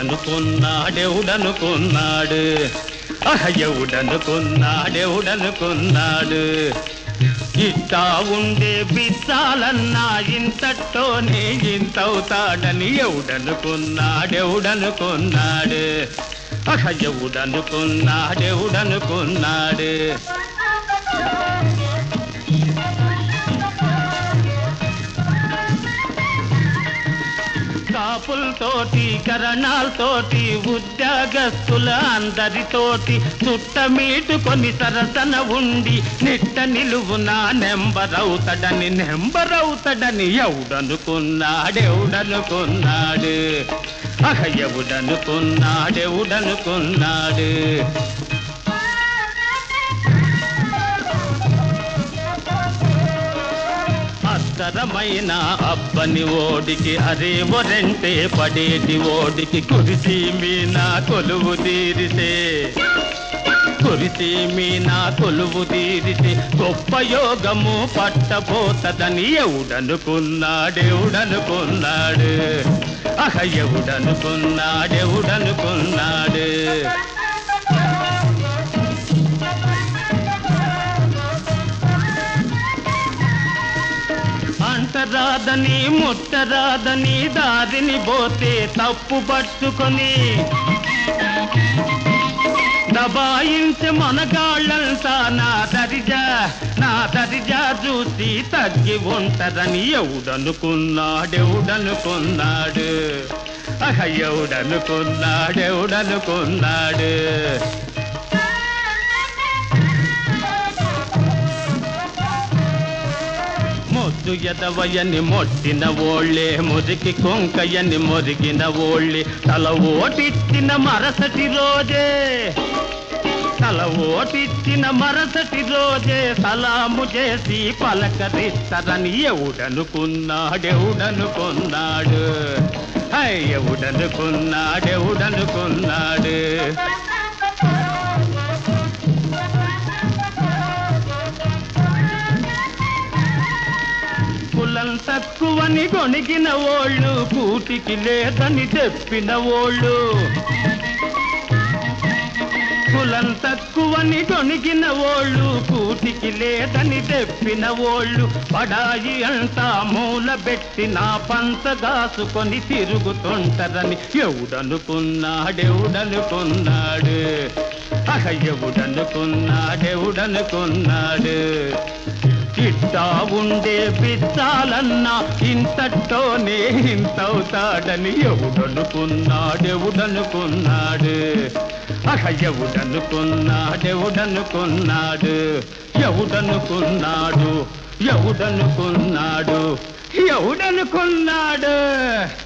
ఎవడనుకున్నాడెవడనుకున్నాడు ఆహ ఎవడనుకున్నాడెవడనుకున్నాడు ఇట్టా ఉండే బిచ్చాలన్నా ఇంతటోనే ఇంతవుతాడని ఎవడనుకున్నాడెవడనుకున్నాడు ఆహ ఎవడనుకున్నాడెవడనుకున్నాడు కాపులతోటి కరణాలతోటి ఉద్యోగస్తుల అందరితోటి చుట్టమీటుకొని సరసన ఉండి నిట్ట నిలువున నెంబరవుతాడని నెంబరవుతాడని ఎవడనుకున్నాడెవడనుకున్నాడు అహ ఎవడనుకున్నాడెవడనుకున్నాడు అత్తరమైన అబ్బని ఓడికి అరే ఒరెంటే పడేటి ఓడికి కురిసి మీన కొలువు తీరితే కురిసి మీన కొలువు తీరితే గొప్ప యోగము పట్టబోతదని ఎవడనుకున్నాడెవడనుకున్నాడు అహ ఎవడనుకున్నాడెవడనుకున్నాడు అంటరాదని ముట్టరాదని దారిని పోతే తప్పు పట్టుకొని దబాయించి మనగాళ్ళంతా నా దరిజా నా దరిజా చూసి తగ్గి ఉంటదని ఎవడనుకున్నాడెవడనుకున్నాడు అహ ఎవడనుకున్నాడెవడనుకున్నాడు మొద్దు ఎదవయని మొట్టిన ఓళ్ళే మురికి కొంకయని మొరిగిన ఓళ్ళే తల ఓటిచ్చిన మరసటి రోజే తల ఓటిచ్చిన మరసటి రోజే సలాము చేసి పలకరిస్తరని ఎవడనుకున్నాడెవడనుకున్నాడు హై ఎవడనుకున్నాడెవడనుకున్నాడు కులం తక్కువని గొణిగిన ఓళ్ళు కూటికి లేదని చెప్పిన ఓళ్ళు కులం తక్కువని గొణిగిన ఓళ్ళు కూటికి లేదని చెప్పిన ఓళ్ళు పడాయి అంతా మూల పెట్టి నా పంచదాసుకొని తిరుగుతుంటారని ఎవడనుకున్నాడెవడనుకున్నాడు అహ ఎవడనుకున్నాడెవడనుకున్నాడు ఇట్టా ఉండే పిచ్చాలన్నా ఇంతటోనే ఇంతవుతాడని ఎవడనుకున్నాడెవడనుకున్నాడు అహ ఎవడనుకున్నాడెవడనుకున్నాడు ఎవడనుకున్నాడు ఎవడనుకున్నాడు ఎవడనుకున్నాడు